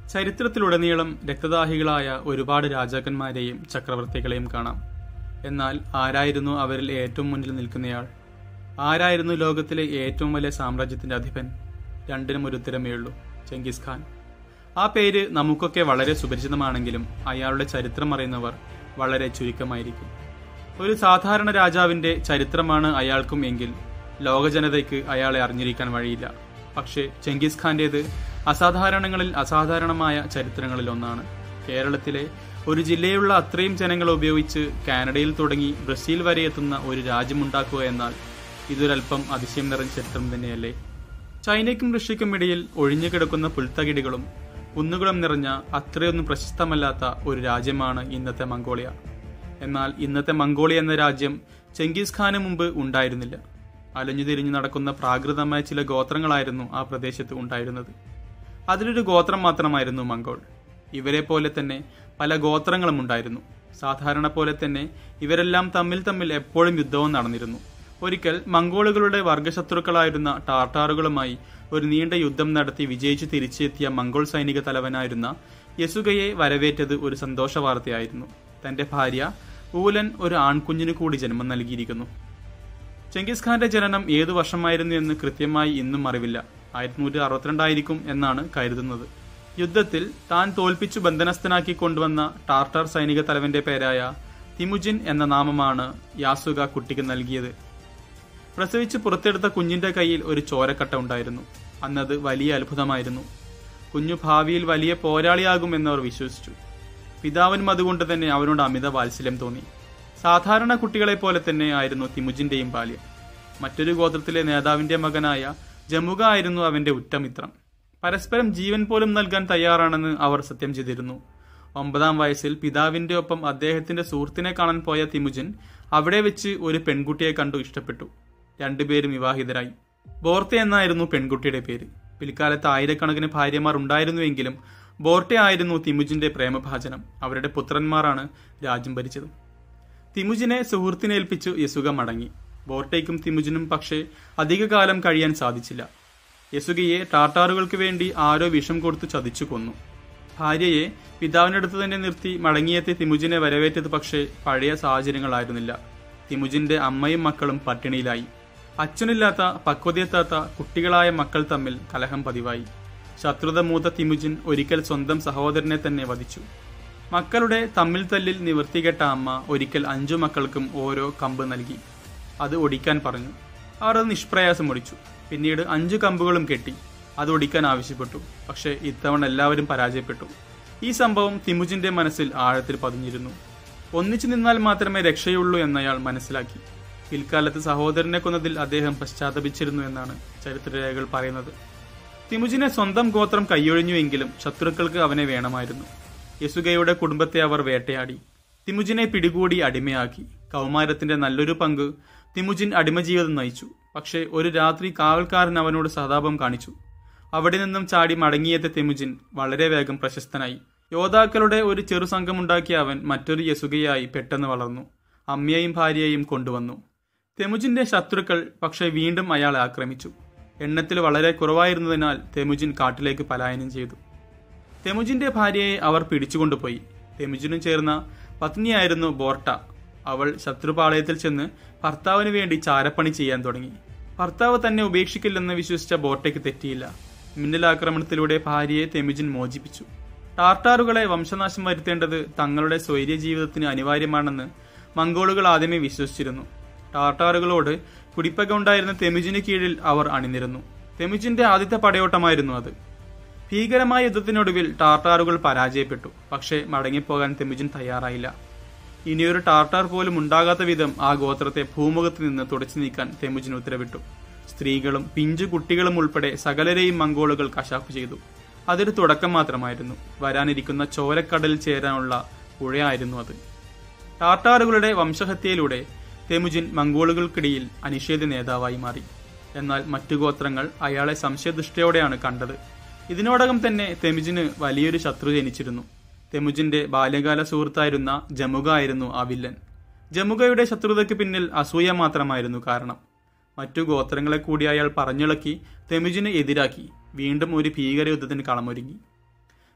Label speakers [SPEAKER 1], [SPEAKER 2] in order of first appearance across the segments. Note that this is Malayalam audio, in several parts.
[SPEAKER 1] ചരിത്രത്തിലുടനീളം രക്തദാഹികളായ ഒരുപാട് രാജാക്കന്മാരെയും ചക്രവർത്തികളെയും കാണാം എന്നാൽ ആരായിരുന്നു അവരിൽ ഏറ്റവും മുന്നിൽ നിൽക്കുന്നയാൾ ആരായിരുന്നു ലോകത്തിലെ ഏറ്റവും വലിയ സാമ്രാജ്യത്തിന്റെ അധിപൻ രണ്ടിനും ഒരു ഉത്തരമേ ഉള്ളൂ ചെങ്കിസ് ഖാൻ ആ പേര് നമുക്കൊക്കെ വളരെ സുപരിചിതമാണെങ്കിലും അയാളുടെ ചരിത്രം അറിയുന്നവർ വളരെ ചുരുക്കമായിരിക്കും ഒരു സാധാരണ രാജാവിന്റെ ചരിത്രമാണ് അയാൾക്കും എങ്കിൽ ലോകജനതയ്ക്ക് അയാളെ അറിഞ്ഞിരിക്കാൻ വഴിയില്ല പക്ഷേ ചെങ്കിസ് ഖാന്റേത് അസാധാരണങ്ങളിൽ അസാധാരണമായ ചരിത്രങ്ങളിൽ ഒന്നാണ് കേരളത്തിലെ ഒരു ജില്ലയുള്ള അത്രയും ജനങ്ങൾ ഉപയോഗിച്ച് കാനഡയിൽ തുടങ്ങി ബ്രസീൽ വരെ എത്തുന്ന ഒരു രാജ്യമുണ്ടാക്കുക എന്നാൽ ഇതൊരൽപ്പം അതിശയം നിറഞ്ഞ ചരിത്രം തന്നെയല്ലേ ചൈനയ്ക്കും റഷ്യയ്ക്കും ഇടയിൽ ഒഴിഞ്ഞു കിടക്കുന്ന പുൽത്തകിടികളും കുന്നുകളും നിറഞ്ഞ അത്രയൊന്നും പ്രശസ്തമല്ലാത്ത ഒരു രാജ്യമാണ് ഇന്നത്തെ മംഗോളിയ എന്നാൽ ഇന്നത്തെ മംഗോളിയ എന്ന രാജ്യം ചെങ്കിസ് ഖാന് മുമ്പ് ഉണ്ടായിരുന്നില്ല അലഞ്ഞു തിരിഞ്ഞു നടക്കുന്ന പ്രാകൃതമായ ചില ഗോത്രങ്ങളായിരുന്നു ആ പ്രദേശത്ത് ഉണ്ടായിരുന്നത് അതിലൊരു ഗോത്രം മാത്രമായിരുന്നു മംഗോൾ ഇവരെ പോലെ തന്നെ പല ഗോത്രങ്ങളും ഉണ്ടായിരുന്നു സാധാരണ പോലെ തന്നെ ഇവരെല്ലാം തമ്മിൽ തമ്മിൽ എപ്പോഴും യുദ്ധവും നടന്നിരുന്നു ഒരിക്കൽ മംഗോളുകളുടെ വർഗശത്രുക്കളായിരുന്ന ടാർട്ടാറുകളുമായി ഒരു നീണ്ട യുദ്ധം നടത്തി വിജയിച്ചു തിരിച്ചെത്തിയ മംഗോൾ സൈനിക തലവനായിരുന്ന യസുഗയെ വരവേറ്റത് ഒരു സന്തോഷ വാർത്തയായിരുന്നു തന്റെ ഭാര്യ ഊലൻ ഒരു ആൺകുഞ്ഞിനു കൂടി ജന്മം നൽകിയിരിക്കുന്നു ചെങ്കിസ് ഖാന്റെ ജനനം ഏതു വർഷമായിരുന്നു എന്ന് കൃത്യമായി ഇന്നും അറിവില്ല ആയിരത്തി നൂറ്റി അറുപത്തിരണ്ടായിരിക്കും എന്നാണ് കരുതുന്നത് യുദ്ധത്തിൽ താൻ തോൽപ്പിച്ചു ബന്ധനസ്ഥനാക്കി കൊണ്ടുവന്ന ടാർട്ടാർ സൈനിക തലവന്റെ പേരായ തിമുജിൻ എന്ന നാമമാണ് യാസുക കുട്ടിക്ക് നൽകിയത് പ്രസവിച്ച് പുറത്തെടുത്ത കുഞ്ഞിന്റെ കയ്യിൽ ഒരു ചോരക്കട്ട ഉണ്ടായിരുന്നു അന്നത് വലിയ അത്ഭുതമായിരുന്നു കുഞ്ഞു ഭാവിയിൽ വലിയ പോരാളിയാകുമെന്നവർ വിശ്വസിച്ചു പിതാവിനും അതുകൊണ്ട് തന്നെ അവനോട് അമിത വാത്സല്യം തോന്നി സാധാരണ കുട്ടികളെ പോലെ തന്നെ ആയിരുന്നു തിമുജിന്റെയും ബാല്യം മറ്റൊരു ഗോത്രത്തിലെ നേതാവിന്റെ മകനായ ജമുക ആയിരുന്നു അവന്റെ ഉറ്റമിത്രം പരസ്പരം ജീവൻ പോലും നൽകാൻ തയ്യാറാണെന്ന് അവർ സത്യം ചെയ്തിരുന്നു ഒമ്പതാം വയസ്സിൽ പിതാവിന്റെ ഒപ്പം അദ്ദേഹത്തിന്റെ സുഹൃത്തിനെ കാണാൻ പോയ തിമുജിൻ അവിടെ വെച്ച് ഒരു പെൺകുട്ടിയെ കണ്ടു ഇഷ്ടപ്പെട്ടു രണ്ടുപേരും വിവാഹിതരായി ബോർത്തെ എന്നായിരുന്നു പെൺകുട്ടിയുടെ പേര് പിൽക്കാലത്ത് ആയിരക്കണക്കിന് ഭാര്യമാർ ഉണ്ടായിരുന്നുവെങ്കിലും ബോർട്ടെ ആയിരുന്നു തിമുജിന്റെ പ്രേമഭാചനം അവരുടെ പുത്രന്മാരാണ് രാജ്യം ഭരിച്ചത് തിമുജിനെ സുഹൃത്തിനേൽപ്പിച്ചു യസുക മടങ്ങി ബോർട്ടയ്ക്കും തിമുജിനും പക്ഷേ അധികകാലം കഴിയാൻ സാധിച്ചില്ല യസുകയെ ടാർട്ടാറുകൾക്ക് വേണ്ടി ആരോ വിഷം കൊടുത്തു ചതിച്ചു കൊന്നു ഭാര്യയെ പിതാവിനടുത്ത് തന്നെ നിർത്തി മടങ്ങിയെത്തിയ തിമുജിനെ വരവേറ്റത് പക്ഷേ പഴയ സാഹചര്യങ്ങളായിരുന്നില്ല തിമുജിന്റെ അമ്മയും മക്കളും പട്ടിണിയിലായി അച്ഛനില്ലാത്ത പക്വതയെത്താത്ത കുട്ടികളായ മക്കൾ തമ്മിൽ കലഹം പതിവായി ശത്രുത മൂത്ത തിമുജിൻ ഒരിക്കൽ സ്വന്തം സഹോദരനെ തന്നെ വധിച്ചു മക്കളുടെ തമ്മിൽ തല്ലിൽ നിവർത്തികെട്ട അമ്മ ഒരിക്കൽ അഞ്ചു മക്കൾക്കും ഓരോ കമ്പ് നൽകി അത് ഒടിക്കാൻ പറഞ്ഞു അവർ അത് നിഷ്പ്രയാസം ഒടിച്ചു പിന്നീട് അഞ്ചു കമ്പുകളും കെട്ടി അത് ഒടിക്കാൻ ആവശ്യപ്പെട്ടു പക്ഷേ ഇത്തവണ എല്ലാവരും പരാജയപ്പെട്ടു ഈ സംഭവം തിമുജിന്റെ മനസ്സിൽ ആഴത്തിൽ പതിഞ്ഞിരുന്നു ഒന്നിച്ചു നിന്നാൽ മാത്രമേ രക്ഷയുള്ളൂ എന്നയാൾ മനസ്സിലാക്കി പിൽക്കാലത്ത് സഹോദരനെ കൊന്നതിൽ അദ്ദേഹം പശ്ചാത്തപിച്ചിരുന്നു എന്നാണ് ചരിത്രരേഖകൾ പറയുന്നത് തിമുജിനെ സ്വന്തം ഗോത്രം കൈയൊഴിഞ്ഞുവെങ്കിലും ശത്രുക്കൾക്ക് അവനെ വേണമായിരുന്നു യസുഗയുടെ കുടുംബത്തെ അവർ വേട്ടയാടി തിമുജിനെ പിടികൂടി അടിമയാക്കി കൗമാരത്തിന്റെ നല്ലൊരു പങ്ക് തിമുജിൻ അടിമജീവിതം നയിച്ചു പക്ഷേ ഒരു രാത്രി കാവൽക്കാരൻ അവനോട് സഹതാപം കാണിച്ചു അവിടെ നിന്നും ചാടി മടങ്ങിയെത്തിയ തിമുജിൻ വളരെ വേഗം പ്രശസ്തനായി യോദ്ധാക്കളുടെ ഒരു ചെറു സംഘമുണ്ടാക്കിയ അവൻ മറ്റൊരു യസുകയായി പെട്ടെന്ന് വളർന്നു അമ്മയെയും ഭാര്യയെയും കൊണ്ടുവന്നു തെമുജിന്റെ ശത്രുക്കൾ പക്ഷേ വീണ്ടും അയാളെ ആക്രമിച്ചു എണ്ണത്തിൽ വളരെ കുറവായിരുന്നതിനാൽ തെമുജിൻ കാട്ടിലേക്ക് പലായനം ചെയ്തു തെമുജിന്റെ ഭാര്യയെ അവർ പിടിച്ചുകൊണ്ടുപോയി തെമുജിനും ചേർന്ന പത്നിയായിരുന്നു ബോർട്ട അവൾ ശത്രുപാളയത്തിൽ ചെന്ന് ഭർത്താവിന് വേണ്ടി ചാരപ്പണി ചെയ്യാൻ തുടങ്ങി ഭർത്താവ് തന്നെ ഉപേക്ഷിക്കില്ലെന്ന് വിശ്വസിച്ച ബോർട്ടയ്ക്ക് തെറ്റിയില്ല മിന്നലാക്രമണത്തിലൂടെ ഭാര്യയെ തെമുജിൻ മോചിപ്പിച്ചു ടാർട്ടാറുകളെ വംശനാശം വരുത്തേണ്ടത് തങ്ങളുടെ സ്വൈര്യ ജീവിതത്തിന് അനിവാര്യമാണെന്ന് മംഗോളുകൾ ആദ്യമേ വിശ്വസിച്ചിരുന്നു ടാർട്ടാറുകളോട് കുടിപ്പക ഉണ്ടായിരുന്ന തെമുജിന് കീഴിൽ അവർ അണിനിരുന്നു തെമുജിന്റെ ആദ്യത്തെ പടയോട്ടമായിരുന്നു അത് ഭീകരമായ യുദ്ധത്തിനൊടുവിൽ ടാർട്ടാറുകൾ പരാജയപ്പെട്ടു പക്ഷേ മടങ്ങിപ്പോകാൻ തെമുജിൻ തയ്യാറായില്ല ഇനിയൊരു ടാർട്ടാർ പോലും ഉണ്ടാകാത്ത വിധം ആ ഗോത്രത്തെ ഭൂമുഖത്ത് നിന്ന് തുടച്ചു നീക്കാൻ തെമുജിൻ ഉത്തരവിട്ടു സ്ത്രീകളും പിഞ്ചു കുട്ടികളും ഉൾപ്പെടെ സകലരെയും മംഗോളുകൾ കശാപ്പ് ചെയ്തു അതൊരു തുടക്കം മാത്രമായിരുന്നു വരാനിരിക്കുന്ന ചോരക്കടലിൽ ചേരാനുള്ള പുഴയായിരുന്നു അത് ടാർട്ടാറുകളുടെ വംശഹത്യയിലൂടെ തെമുജിൻ മംഗോളുകൾക്കിടയിൽ അനിഷേധ നേതാവായി മാറി എന്നാൽ മറ്റു ഗോത്രങ്ങൾ അയാളെ സംശയദൃഷ്ടിയോടെയാണ് കണ്ടത് ഇതിനോടകം തന്നെ തെമുജിന് വലിയൊരു ശത്രു ജനിച്ചിരുന്നു തെമുജിന്റെ ബാല്യകാല സുഹൃത്തായിരുന്ന ജമുക ആയിരുന്നു ആ വില്ലൻ ജമുകയുടെ ശത്രുതയ്ക്ക് പിന്നിൽ അസൂയ മാത്രമായിരുന്നു കാരണം മറ്റു ഗോത്രങ്ങളെ കൂടി അയാൾ പറഞ്ഞിളക്കി തെമുജിനെ എതിരാക്കി വീണ്ടും ഒരു ഭീകര യുദ്ധത്തിന് കളമൊരുങ്ങി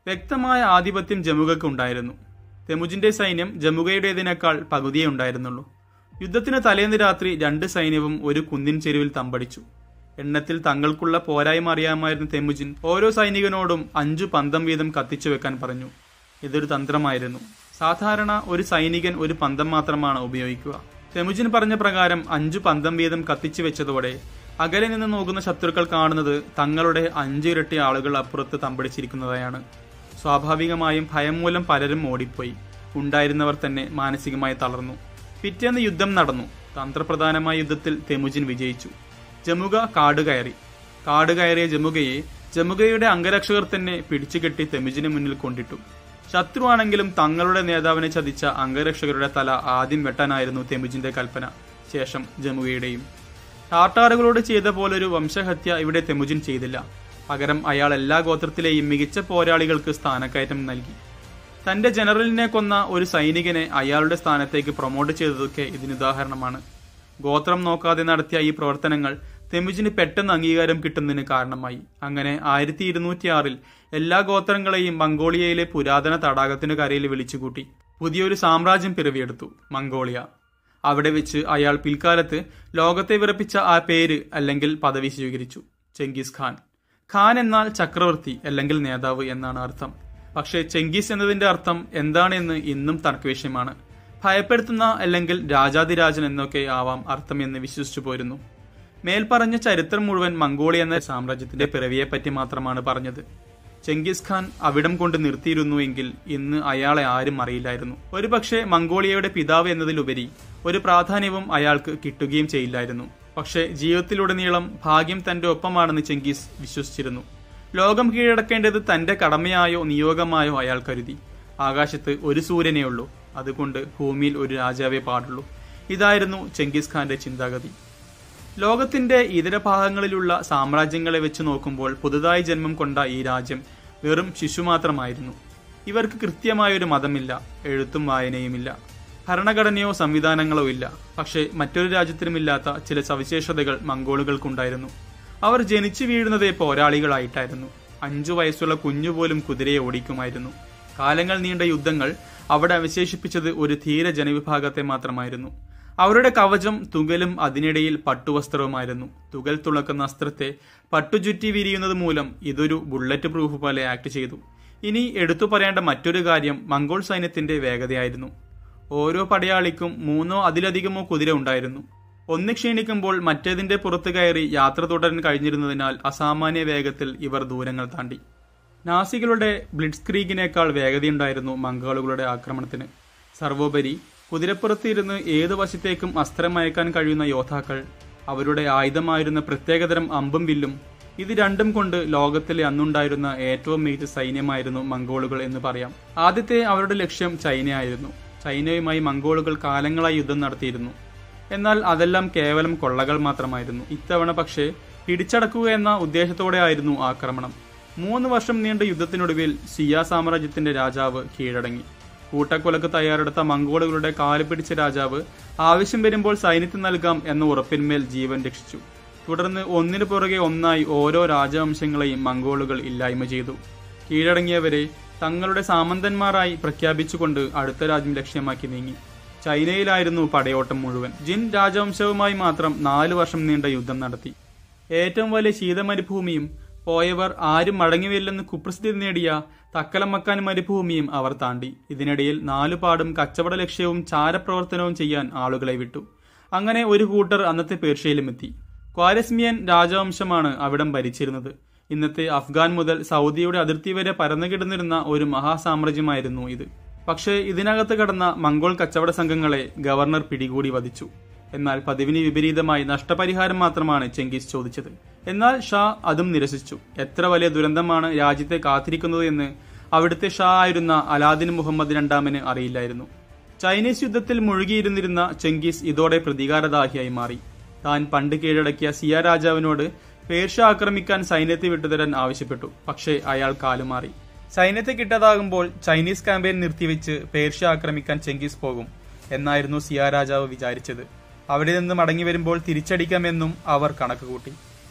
[SPEAKER 1] വ്യക്തമായ ആധിപത്യം ജമുകക്ക് ഉണ്ടായിരുന്നു തെമുജിന്റെ സൈന്യം ജമുകയുടേതിനേക്കാൾ പകുതിയേ ഉണ്ടായിരുന്നുള്ളൂ യുദ്ധത്തിന് തലേന്ന് രാത്രി രണ്ട് സൈന്യവും ഒരു കുന്നിൻ ചെരുവിൽ തമ്പടിച്ചു എണ്ണത്തിൽ തങ്ങൾക്കുള്ള പോരായ്മ അറിയാമായിരുന്ന തെമുജിൻ ഓരോ സൈനികനോടും അഞ്ചു പന്തം വീതം കത്തിച്ചു വെക്കാൻ പറഞ്ഞു ഇതൊരു തന്ത്രമായിരുന്നു സാധാരണ ഒരു സൈനികൻ ഒരു പന്തം മാത്രമാണ് ഉപയോഗിക്കുക തെമുജിൻ പറഞ്ഞ പ്രകാരം അഞ്ചു പന്തം വീതം കത്തിച്ചു വെച്ചതോടെ അകലെ നിന്ന് നോക്കുന്ന ശത്രുക്കൾ കാണുന്നത് തങ്ങളുടെ അഞ്ചിരട്ടി ആളുകൾ അപ്പുറത്ത് തമ്പടിച്ചിരിക്കുന്നതായാണ് സ്വാഭാവികമായും ഭയം മൂലം പലരും ഓടിപ്പോയി ഉണ്ടായിരുന്നവർ തന്നെ മാനസികമായി തളർന്നു പിറ്റേന്ന് യുദ്ധം നടന്നു തന്ത്രപ്രധാനമായ യുദ്ധത്തിൽ തെമുജിൻ വിജയിച്ചു ജമുക കാട് കയറി കാട് കയറിയ ജമുകയെ ജമുകയുടെ അംഗരക്ഷകർ തന്നെ പിടിച്ചുകെട്ടി തെമുജിന് മുന്നിൽ കൊണ്ടിട്ടു ശത്രുവാണെങ്കിലും തങ്ങളുടെ നേതാവിനെ ചതിച്ച അംഗരക്ഷകരുടെ തല ആദ്യം വെട്ടാനായിരുന്നു തെമുജിന്റെ കൽപ്പന ശേഷം ജമുകയുടെയും ടാട്ടാറുകളോട് ചെയ്ത പോലൊരു വംശഹത്യ ഇവിടെ തെമുജിൻ ചെയ്തില്ല പകരം അയാൾ എല്ലാ ഗോത്രത്തിലെയും മികച്ച പോരാളികൾക്ക് സ്ഥാനക്കയറ്റം നൽകി തന്റെ ജനറലിനെ കൊന്ന ഒരു സൈനികനെ അയാളുടെ സ്ഥാനത്തേക്ക് പ്രൊമോട്ട് ചെയ്തതൊക്കെ ഇതിനുദാഹരണമാണ് ഗോത്രം നോക്കാതെ നടത്തിയ ഈ പ്രവർത്തനങ്ങൾ തെമുജിന് പെട്ടെന്ന് അംഗീകാരം കിട്ടുന്നതിന് കാരണമായി അങ്ങനെ ആയിരത്തി ഇരുന്നൂറ്റിയാറിൽ എല്ലാ ഗോത്രങ്ങളെയും മംഗോളിയയിലെ പുരാതന തടാകത്തിന് കരയിൽ വിളിച്ചുകൂട്ടി പുതിയൊരു സാമ്രാജ്യം പിറവിയെടുത്തു മംഗോളിയ അവിടെ വെച്ച് അയാൾ പിൽക്കാലത്ത് ലോകത്തെ വിറപ്പിച്ച ആ പേര് അല്ലെങ്കിൽ പദവി സ്വീകരിച്ചു ചെങ്കിസ് ഖാൻ ഖാൻ എന്നാൽ ചക്രവർത്തി അല്ലെങ്കിൽ നേതാവ് എന്നാണ് അർത്ഥം പക്ഷേ ചെങ്കിസ് എന്നതിന്റെ അർത്ഥം എന്താണെന്ന് ഇന്നും തർക്കവിഷയമാണ് ഭയപ്പെടുത്തുന്ന അല്ലെങ്കിൽ രാജാതിരാജൻ എന്നൊക്കെ ആവാം അർത്ഥം എന്ന് വിശ്വസിച്ചു പോരുന്നു മേൽപ്പറഞ്ഞ ചരിത്രം മുഴുവൻ മംഗോളിയ എന്ന സാമ്രാജ്യത്തിന്റെ പിറവിയെപ്പറ്റി മാത്രമാണ് പറഞ്ഞത് ചെങ്കിസ് ഖാൻ അവിടം കൊണ്ട് നിർത്തിയിരുന്നുവെങ്കിൽ ഇന്ന് അയാളെ ആരും അറിയില്ലായിരുന്നു ഒരുപക്ഷെ മംഗോളിയയുടെ പിതാവ് എന്നതിലുപരി ഒരു പ്രാധാന്യവും അയാൾക്ക് കിട്ടുകയും ചെയ്യില്ലായിരുന്നു പക്ഷേ ജീവിതത്തിലുടനീളം ഭാഗ്യം തന്റെ ഒപ്പമാണെന്ന് ചെങ്കിസ് വിശ്വസിച്ചിരുന്നു ലോകം കീഴടക്കേണ്ടത് തന്റെ കടമയായോ നിയോഗമായോ അയാൾ കരുതി ആകാശത്ത് ഒരു സൂര്യനേ ഉള്ളൂ അതുകൊണ്ട് ഭൂമിയിൽ ഒരു രാജാവേ പാടുള്ളൂ ഇതായിരുന്നു ചെങ്കിസ് ഖാന്റെ ചിന്താഗതി ലോകത്തിന്റെ ഇതര ഭാഗങ്ങളിലുള്ള സാമ്രാജ്യങ്ങളെ വെച്ച് നോക്കുമ്പോൾ പുതുതായി ജന്മം കൊണ്ട ഈ രാജ്യം വെറും ശിശു മാത്രമായിരുന്നു ഇവർക്ക് കൃത്യമായൊരു മതമില്ല എഴുത്തും വായനയുമില്ല ഭരണഘടനയോ സംവിധാനങ്ങളോ ഇല്ല പക്ഷേ മറ്റൊരു രാജ്യത്തിലുമില്ലാത്ത ചില സവിശേഷതകൾ മംഗോളുകൾക്കുണ്ടായിരുന്നു അവർ ജനിച്ചു വീഴുന്നതേ പോരാളികളായിട്ടായിരുന്നു അഞ്ചു വയസ്സുള്ള കുഞ്ഞുപോലും കുതിരയെ ഓടിക്കുമായിരുന്നു കാലങ്ങൾ നീണ്ട യുദ്ധങ്ങൾ അവിടെ അവശേഷിപ്പിച്ചത് ഒരു ധീര ജനവിഭാഗത്തെ മാത്രമായിരുന്നു അവരുടെ കവചം തുകലും അതിനിടയിൽ പട്ടുവസ്ത്രവുമായിരുന്നു തുകൽ തുളക്കുന്ന അസ്ത്രത്തെ പട്ടുചുറ്റി വിരിയുന്നത് മൂലം ഇതൊരു ബുള്ളറ്റ് പ്രൂഫ് പോലെ ആക്ട് ചെയ്തു ഇനി എടുത്തു പറയേണ്ട മറ്റൊരു കാര്യം മംഗോൾ സൈന്യത്തിന്റെ വേഗതയായിരുന്നു ഓരോ പടയാളിക്കും മൂന്നോ അതിലധികമോ കുതിര ഉണ്ടായിരുന്നു ഒന്ന് ക്ഷീണിക്കുമ്പോൾ മറ്റേതിന്റെ പുറത്തു കയറി യാത്ര തുടരാൻ കഴിഞ്ഞിരുന്നതിനാൽ അസാമാന്യ വേഗത്തിൽ ഇവർ ദൂരങ്ങൾ താണ്ടി നാസികളുടെ ബ്ലിഡ്സ്ക്രീഗിനേക്കാൾ വേഗതയുണ്ടായിരുന്നു മംഗോളുകളുടെ ആക്രമണത്തിന് സർവോപരി കുതിരപ്പുറത്ത് ഇരുന്ന് ഏതു വശത്തേക്കും അസ്ത്രം അയക്കാൻ കഴിയുന്ന യോദ്ധാക്കൾ അവരുടെ ആയുധമായിരുന്ന പ്രത്യേകതരം അമ്പും വില്ലും ഇത് രണ്ടും കൊണ്ട് ലോകത്തിലെ അന്നുണ്ടായിരുന്ന ഏറ്റവും മികച്ച സൈന്യമായിരുന്നു മംഗോളുകൾ എന്ന് പറയാം ആദ്യത്തെ അവരുടെ ലക്ഷ്യം ചൈനയായിരുന്നു ചൈനയുമായി മംഗോളുകൾ കാലങ്ങളായി യുദ്ധം നടത്തിയിരുന്നു എന്നാൽ അതെല്ലാം കേവലം കൊള്ളകൾ മാത്രമായിരുന്നു ഇത്തവണ പക്ഷേ പിടിച്ചടക്കുക എന്ന ഉദ്ദേശത്തോടെ ആയിരുന്നു ആക്രമണം മൂന്ന് വർഷം നീണ്ട യുദ്ധത്തിനൊടുവിൽ സിയ സാമ്രാജ്യത്തിന്റെ രാജാവ് കീഴടങ്ങി കൂട്ടക്കൊലക്ക് തയ്യാറെടുത്ത മംഗോളുകളുടെ കാല് പിടിച്ച രാജാവ് ആവശ്യം വരുമ്പോൾ സൈന്യത്തിന് നൽകാം എന്ന ഉറപ്പിന്മേൽ ജീവൻ രക്ഷിച്ചു തുടർന്ന് ഒന്നിനു പുറകെ ഒന്നായി ഓരോ രാജവംശങ്ങളെയും മംഗോളുകൾ ഇല്ലായ്മ ചെയ്തു കീഴടങ്ങിയവരെ തങ്ങളുടെ സാമന്തന്മാരായി പ്രഖ്യാപിച്ചുകൊണ്ട് അടുത്ത രാജ്യം ലക്ഷ്യമാക്കി നീങ്ങി ചൈനയിലായിരുന്നു പടയോട്ടം മുഴുവൻ ജിൻ രാജവംശവുമായി മാത്രം നാലു വർഷം നീണ്ട യുദ്ധം നടത്തി ഏറ്റവും വലിയ ശീതമരുഭൂമിയും പോയവർ ആരും മടങ്ങിവരില്ലെന്ന് കുപ്രസിദ്ധി നേടിയ തക്കലമക്കാൻ മരുഭൂമിയും അവർ താണ്ടി ഇതിനിടയിൽ നാലുപാടും കച്ചവട ലക്ഷ്യവും ചാരപ്രവർത്തനവും ചെയ്യാൻ ആളുകളെ വിട്ടു അങ്ങനെ ഒരു കൂട്ടർ അന്നത്തെ പേർഷ്യയിലുമെത്തി ക്വാരസ്മിയൻ രാജവംശമാണ് അവിടം ഭരിച്ചിരുന്നത് ഇന്നത്തെ അഫ്ഗാൻ മുതൽ സൗദിയുടെ അതിർത്തി വരെ പരന്നുകിടന്നിരുന്ന ഒരു മഹാസാമ്രാജ്യമായിരുന്നു ഇത് പക്ഷേ ഇതിനകത്ത് കടന്ന മംഗോൾ കച്ചവട സംഘങ്ങളെ ഗവർണർ പിടികൂടി വധിച്ചു എന്നാൽ പതിവിന് വിപരീതമായി നഷ്ടപരിഹാരം മാത്രമാണ് ചെങ്കിസ് ചോദിച്ചത് എന്നാൽ ഷാ അതും നിരസിച്ചു എത്ര വലിയ ദുരന്തമാണ് രാജ്യത്തെ കാത്തിരിക്കുന്നത് എന്ന് അവിടുത്തെ ഷാ ആയിരുന്ന അലാദിൻ മുഹമ്മദ് രണ്ടാമന് അറിയില്ലായിരുന്നു ചൈനീസ് യുദ്ധത്തിൽ മുഴുകിയിരുന്നിരുന്ന ചെങ്കിസ് ഇതോടെ പ്രതികാരദാഹിയായി മാറി താൻ പണ്ട് കീഴടക്കിയ സിയ രാജാവിനോട് പേർഷ്യ ആക്രമിക്കാൻ സൈന്യത്തെ വിട്ടുതരാൻ ആവശ്യപ്പെട്ടു പക്ഷേ അയാൾ കാലുമാറി സൈന്യത്തെ കിട്ടാതാകുമ്പോൾ ചൈനീസ് ക്യാമ്പയിൻ നിർത്തിവെച്ച് പേർഷ്യ ആക്രമിക്കാൻ ചെങ്കിസ് പോകും എന്നായിരുന്നു സിയ രാജാവ് വിചാരിച്ചത് അവിടെ നിന്ന് മടങ്ങി വരുമ്പോൾ തിരിച്ചടിക്കാമെന്നും അവർ കണക്ക് കൂട്ടി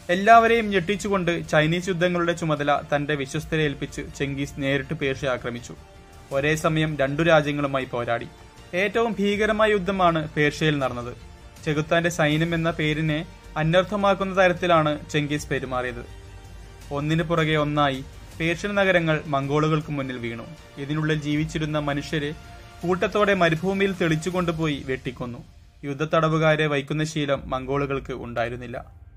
[SPEAKER 1] എല്ലാവരെയും ഞെട്ടിച്ചുകൊണ്ട് ചൈനീസ് യുദ്ധങ്ങളുടെ ചുമതല തന്റെ വിശ്വസ്തരെ ഏൽപ്പിച്ച് ചെങ്കീസ് നേരിട്ട് പേർഷ്യ ആക്രമിച്ചു ഒരേ സമയം രണ്ടു രാജ്യങ്ങളുമായി പോരാടി ഏറ്റവും ഭീകരമായ യുദ്ധമാണ് പേർഷ്യയിൽ നടന്നത് ചെകുത്താന്റെ സൈന്യം എന്ന പേരിനെ അന്വർത്ഥമാക്കുന്ന തരത്തിലാണ് ചെങ്കീസ് പെരുമാറിയത് ഒന്നിനു പുറകെ ഒന്നായി പേർഷ്യൻ നഗരങ്ങൾ മംഗോളുകൾക്ക് മുന്നിൽ വീണു ഇതിനുള്ളിൽ ജീവിച്ചിരുന്ന മനുഷ്യരെ കൂട്ടത്തോടെ മരുഭൂമിയിൽ തെളിച്ചുകൊണ്ടുപോയി വെട്ടിക്കൊന്നു യുദ്ധത്തടവുകാരെ വയ്ക്കുന്ന ശീലം മംഗോളുകൾക്ക് ഉണ്ടായിരുന്നില്ല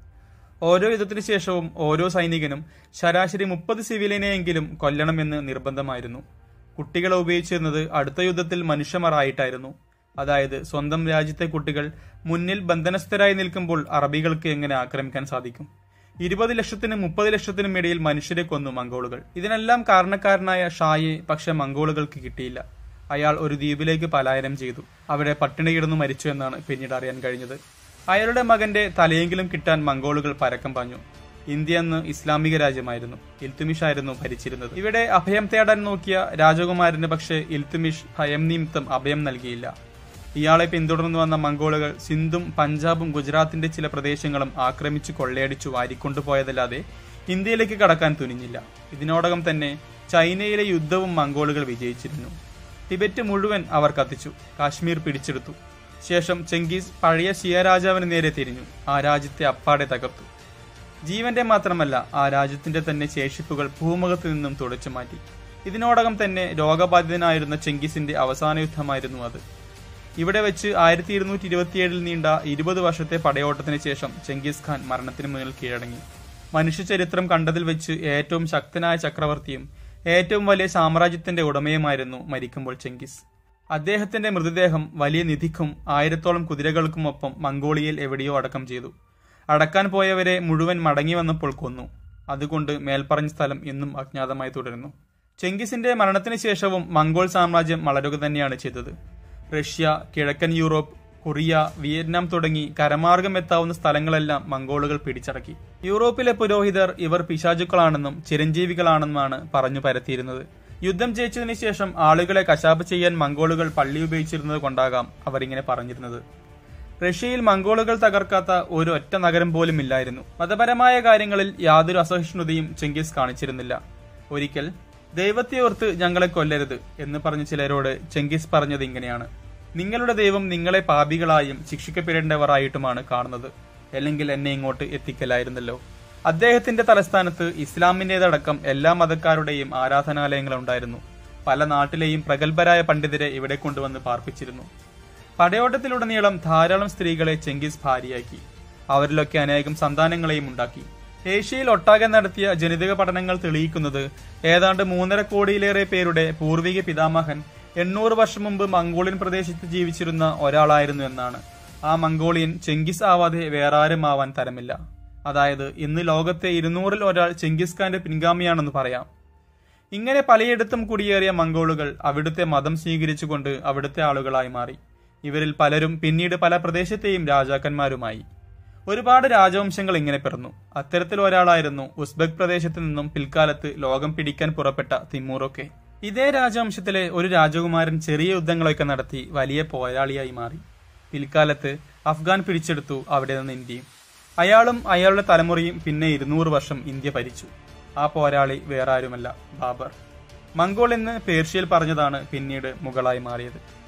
[SPEAKER 1] ഓരോ യുദ്ധത്തിനു ശേഷവും ഓരോ സൈനികനും ശരാശരി മുപ്പത് സിവിലിനെയെങ്കിലും കൊല്ലണമെന്ന് നിർബന്ധമായിരുന്നു കുട്ടികളെ ഉപയോഗിച്ചിരുന്നത് അടുത്ത യുദ്ധത്തിൽ മനുഷ്യമറായിട്ടായിരുന്നു അതായത് സ്വന്തം രാജ്യത്തെ കുട്ടികൾ മുന്നിൽ ബന്ധനസ്ഥരായി നിൽക്കുമ്പോൾ അറബികൾക്ക് എങ്ങനെ ആക്രമിക്കാൻ സാധിക്കും ഇരുപത് ലക്ഷത്തിനും മുപ്പത് ലക്ഷത്തിനും ഇടയിൽ മനുഷ്യരെ കൊന്നു മംഗോളുകൾ ഇതിനെല്ലാം കാരണക്കാരനായ ഷായെ പക്ഷെ മംഗോളുകൾക്ക് കിട്ടിയില്ല അയാൾ ഒരു ദ്വീപിലേക്ക് പലായനം ചെയ്തു അവിടെ പട്ടിണി കിടന്നു മരിച്ചു എന്നാണ് പിന്നീട് അറിയാൻ കഴിഞ്ഞത് അയാളുടെ മകന്റെ തലയെങ്കിലും കിട്ടാൻ മംഗോളുകൾ പരക്കം പാഞ്ഞു ഇന്ത്യ അന്ന് ഇസ്ലാമിക രാജ്യമായിരുന്നു ഇൽത്തുമിഷ് ആയിരുന്നു ഭരിച്ചിരുന്നത് ഇവിടെ അഭയം തേടാൻ നോക്കിയ രാജകുമാരന് പക്ഷേ ഇൽത്തുമിഷ് ഭയം നിമിത്തം അഭയം നൽകിയില്ല ഇയാളെ പിന്തുടർന്നു വന്ന മംഗോളുകൾ സിന്ധും പഞ്ചാബും ഗുജറാത്തിന്റെ ചില പ്രദേശങ്ങളും ആക്രമിച്ചു കൊള്ളയടിച്ചു വാരിക്കൊണ്ടുപോയതല്ലാതെ ഇന്ത്യയിലേക്ക് കടക്കാൻ തുനിഞ്ഞില്ല ഇതിനോടകം തന്നെ ചൈനയിലെ യുദ്ധവും മംഗോളുകൾ വിജയിച്ചിരുന്നു ടിബറ്റ് മുഴുവൻ അവർ കത്തിച്ചു കാശ്മീർ പിടിച്ചെടുത്തു ശേഷം ചെങ്കീസ് പഴയ ഷിയ രാജാവിന് നേരെ തിരിഞ്ഞു ആ രാജ്യത്തെ അപ്പാടെ തകർത്തു ജീവന്റെ മാത്രമല്ല ആ രാജ്യത്തിന്റെ തന്നെ ശേഷിപ്പുകൾ ഭൂമുഖത്ത് നിന്നും തുടച്ചു മാറ്റി ഇതിനോടകം തന്നെ രോഗബാധിതനായിരുന്ന ചെങ്കിസിന്റെ അവസാന യുദ്ധമായിരുന്നു അത് ഇവിടെ വെച്ച് ആയിരത്തി ഇരുന്നൂറ്റി ഇരുപത്തിയേഴിൽ നീണ്ട ഇരുപത് വർഷത്തെ പടയോട്ടത്തിന് ശേഷം ചെങ്കിസ് ഖാൻ മരണത്തിന് മുന്നിൽ കീഴടങ്ങി മനുഷ്യചരിത്രം കണ്ടതിൽ വെച്ച് ഏറ്റവും ശക്തനായ ചക്രവർത്തിയും ഏറ്റവും വലിയ സാമ്രാജ്യത്തിന്റെ ഉടമയുമായിരുന്നു മരിക്കുമ്പോൾ ചെങ്കിസ് അദ്ദേഹത്തിന്റെ മൃതദേഹം വലിയ നിധിക്കും ആയിരത്തോളം കുതിരകൾക്കുമൊപ്പം മംഗോളിയയിൽ എവിടെയോ അടക്കം ചെയ്തു അടക്കാൻ പോയവരെ മുഴുവൻ മടങ്ങി വന്നപ്പോൾ കൊന്നു അതുകൊണ്ട് മേൽപ്പറഞ്ഞ സ്ഥലം ഇന്നും അജ്ഞാതമായി തുടരുന്നു ചെങ്കിസിന്റെ മരണത്തിന് ശേഷവും മംഗോൾ സാമ്രാജ്യം വളരുക തന്നെയാണ് ചെയ്തത് റഷ്യ കിഴക്കൻ യൂറോപ്പ് കൊറിയ വിയറ്റ്നാം തുടങ്ങി കരമാർഗം എത്താവുന്ന സ്ഥലങ്ങളെല്ലാം മംഗോളുകൾ പിടിച്ചടക്കി യൂറോപ്പിലെ പുരോഹിതർ ഇവർ പിശാചുക്കളാണെന്നും ചിരഞ്ജീവികളാണെന്നുമാണ് പറഞ്ഞു പരത്തിയിരുന്നത് യുദ്ധം ജയിച്ചതിനു ശേഷം ആളുകളെ കശാപ്പ് ചെയ്യാൻ മംഗോളുകൾ പള്ളി ഉപയോഗിച്ചിരുന്നത് കൊണ്ടാകാം അവർ ഇങ്ങനെ പറഞ്ഞിരുന്നത് റഷ്യയിൽ മംഗോളുകൾ തകർക്കാത്ത ഒരു ഒറ്റ നഗരം പോലും ഇല്ലായിരുന്നു മതപരമായ കാര്യങ്ങളിൽ യാതൊരു അസഹിഷ്ണുതയും ചെങ്കിസ് കാണിച്ചിരുന്നില്ല ഒരിക്കൽ ദൈവത്തെ ഓർത്ത് ഞങ്ങളെ കൊല്ലരുത് എന്ന് പറഞ്ഞ ചിലരോട് ചെങ്കിസ് പറഞ്ഞത് ഇങ്ങനെയാണ് നിങ്ങളുടെ ദൈവം നിങ്ങളെ പാപികളായും ശിക്ഷിക്കപ്പെടേണ്ടവരായിട്ടുമാണ് കാണുന്നത് അല്ലെങ്കിൽ എന്നെ ഇങ്ങോട്ട് എത്തിക്കലായിരുന്നല്ലോ അദ്ദേഹത്തിന്റെ തലസ്ഥാനത്ത് ഇസ്ലാമിന്റേതടക്കം എല്ലാ മതക്കാരുടെയും ആരാധനാലയങ്ങളുണ്ടായിരുന്നു പല നാട്ടിലെയും പ്രഗത്ഭരായ പണ്ഡിതരെ ഇവിടെ കൊണ്ടുവന്ന് പാർപ്പിച്ചിരുന്നു പടയോട്ടത്തിലുടനീളം ധാരാളം സ്ത്രീകളെ ചെങ്കിസ് ഭാര്യയാക്കി അവരിലൊക്കെ അനേകം സന്താനങ്ങളെയും ഉണ്ടാക്കി ഏഷ്യയിൽ ഒട്ടാകെ നടത്തിയ ജനിതക പഠനങ്ങൾ തെളിയിക്കുന്നത് ഏതാണ്ട് മൂന്നര കോടിയിലേറെ പേരുടെ പൂർവിക പിതാമഹൻ എണ്ണൂറ് വർഷം മുമ്പ് മംഗോളിയൻ പ്രദേശത്ത് ജീവിച്ചിരുന്ന ഒരാളായിരുന്നു എന്നാണ് ആ മംഗോളിയൻ ചെങ്കിസ് ആവാതെ വേറെ ആരും ആവാൻ തരമില്ല അതായത് ഇന്ന് ലോകത്തെ ഇരുന്നൂറിൽ ഒരാൾ ചെങ്കിസ് ഖാന്റെ പിൻഗാമിയാണെന്ന് പറയാം ഇങ്ങനെ പലയിടത്തും കുടിയേറിയ മംഗോളുകൾ അവിടുത്തെ മതം സ്വീകരിച്ചുകൊണ്ട് അവിടുത്തെ ആളുകളായി മാറി ഇവരിൽ പലരും പിന്നീട് പല പ്രദേശത്തെയും രാജാക്കന്മാരുമായി ഒരുപാട് രാജവംശങ്ങൾ ഇങ്ങനെ പിറന്നു അത്തരത്തിൽ ഒരാളായിരുന്നു ഉസ്ബെക് പ്രദേശത്ത് നിന്നും പിൽക്കാലത്ത് ലോകം പിടിക്കാൻ പുറപ്പെട്ട തിമൂറൊക്കെ ഇതേ രാജവംശത്തിലെ ഒരു രാജകുമാരൻ ചെറിയ യുദ്ധങ്ങളൊക്കെ നടത്തി വലിയ പോരാളിയായി മാറി പിൽക്കാലത്ത് അഫ്ഗാൻ പിടിച്ചെടുത്തു അവിടെ നിന്ന് ഇന്ത്യയും അയാളും അയാളുടെ തലമുറയും പിന്നെ ഇരുന്നൂറ് വർഷം ഇന്ത്യ ഭരിച്ചു ആ പോരാളി വേറെ ആരുമല്ല ബാബർ മംഗോൾ എന്ന് പേർഷ്യയിൽ പറഞ്ഞതാണ് പിന്നീട് മുഗളായി മാറിയത്